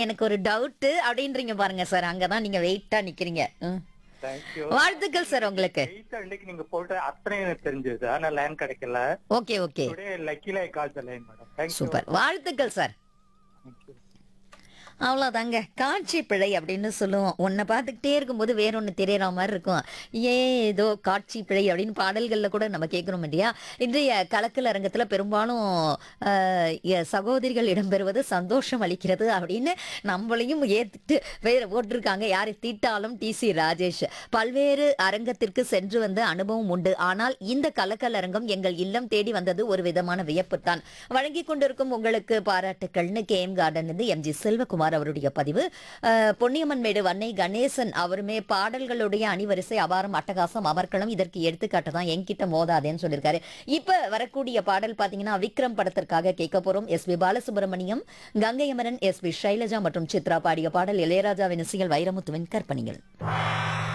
எனக்கு ஒரு டவுட் அப்படின்றீங்க பாருங்க சார் அங்கதான் நீங்க வெயிட்டா நிக்கிறீங்க ம். தேங்க்யூ வாழ்த்துக்கள் சார் உங்களுக்கு எயித் அன்னைக்கு நீங்க போட்ட அத்தனை எனக்கு தெரிஞ்சது ஆனா லைன் கிடைக்கல ஓகே ஓகே டுடே லக்கில call the line madam thank you super வாழ்த்துக்கள் சார் அவ்வளோதாங்க காட்சி பிழை அப்படின்னு சொல்லுவோம் உன்னை பார்த்துக்கிட்டே இருக்கும்போது வேற ஒன்று தெரியற மாதிரி இருக்கும் ஏதோ காட்சி பிழை அப்படின்னு பாடல்களில் கூட நம்ம கேட்குறோம் இல்லையா இன்றைய கலக்கல் அரங்கத்தில் பெரும்பாலும் ஆஹ், எ- சகோதரிகள் இடம்பெறுவது சந்தோஷம் அளிக்கிறது அப்படின்னு நம்மளையும் ஏற்றுட்டு வேற போட்டிருக்காங்க யாரை தீட்டாலும் டி சி ராஜேஷ் பல்வேறு அரங்கத்திற்கு சென்று வந்த அனுபவம் உண்டு ஆனால் இந்த கலக்கல் அரங்கம் எங்கள் இல்லம் தேடி வந்தது ஒரு விதமான வியப்புத்தான் வழங்கி கொண்டிருக்கும் உங்களுக்கு பாராட்டுக்கள்னு கே எம் கார்டன் இருந்து எம் ஜி செல்வகுமார் அவருடைய பதிவு அஹ், பொன்னியம்மன் மேடு வன்னை கணேசன் அவருமே பாடல்களுடைய அணிவரிசை அபாரம் அட்டகாசம் அமர்க்களம் இதற்கு எடுத்துக்காட்டு தான் என்கிட்ட மோதாதேன்னு சொல்லியிருக்காரு இப்ப வரக்கூடிய பாடல் பாத்தீங்கன்னா விக்ரம் படத்திற்காக கேட்க போறோம் S P Balasubrahmanyam Gangai Amaran S P Sailaja மற்றும் சித்ரா பாடிய பாடல் இளையராஜாவின் இசையில் வைரமுத்துவின் கற்பனைகள்